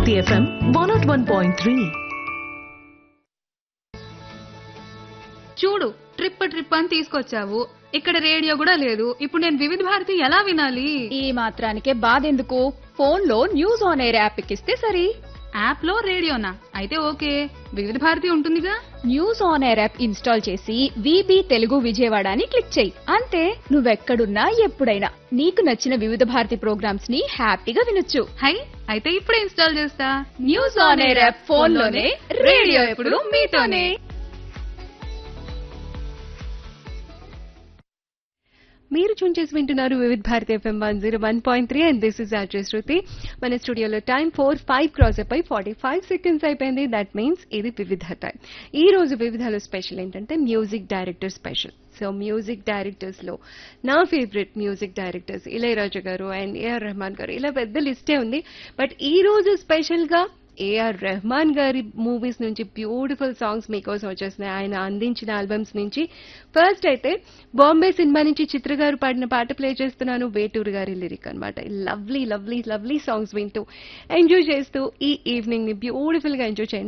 Bharati FM one naught one point three చూడు trip trip అని తీసుకొచ్చావు ఇక్కడ రేడియో కూడా లేదు ఇప్పుడు నేను వివిధ భారతి ఎలా వినాలి ఈ మాత్రానికే బాధెందుకు ఫోన్ లో న్యూస్ ఆన్ ఎయిర్ యాప్ ఎక్కిస్తే సరి యాప్ లో రేడియోనా అయితే ఓకే వివిధ భారతి ఉంటుందిగా news on air app install చేసి విబి తెలుగు విజయవాడ అని క్లిక్ చేయి అంతే నువ్వెక్కడున్నా ఎప్పుడైనా నీకు నచ్చిన వివిధ భారతి ప్రోగ్రామ్స్ ని హ్యాపీగా వినొచ్చు హై అయితే ఇప్పుడే ఇన్స్టాల్ చేస్తా news on air app phone లోనే రేడియో ఎప్పుడు మీతోనే మీరు చూన్ చేసి వింటున్నారు Vividh Bharati FM one zero one point three and this is RJ Shruti మన స్టూడియోలో టైం ఫోర్ ఫైవ్ క్రాస్ అయిపోయి ఫార్టీ ఫైవ్ సెకండ్స్ అయిపోయింది దట్ మీన్స్ ఇది వివిధ టైం ఈ రోజు వివిధలో స్పెషల్ ఏంటంటే music director special so music directors లో నా ఫేవరెట్ మ్యూజిక్ డైరెక్టర్స్ ఇళయరాజా గారు అండ్ ఏఆర్ రెహమాన్ గారు ఇలా పెద్ద లిస్టే ఉంది బట్ ఈ రోజు స్పెషల్ గా ఏఆర్ రెహమాన్ గారి మూవీస్ నుంచి బ్యూటిఫుల్ సాంగ్స్ మీకోసం వచ్చేస్తున్నాయి ఆయన అందించిన ఆల్బమ్స్ నుంచి ఫస్ట్ అయితే బాంబే సినిమా నుంచి చిత్ర గారు పాడిన పాట ప్లే చేస్తున్నాను వేటూరు గారి లిరిక్ అనమాట లవ్లీ లవ్లీ లవ్లీ సాంగ్స్ వింటూ ఎంజాయ్ చేస్తూ ఈ ఈవినింగ్ ని బ్యూటిఫుల్ గా ఎంజాయ్ చేయండి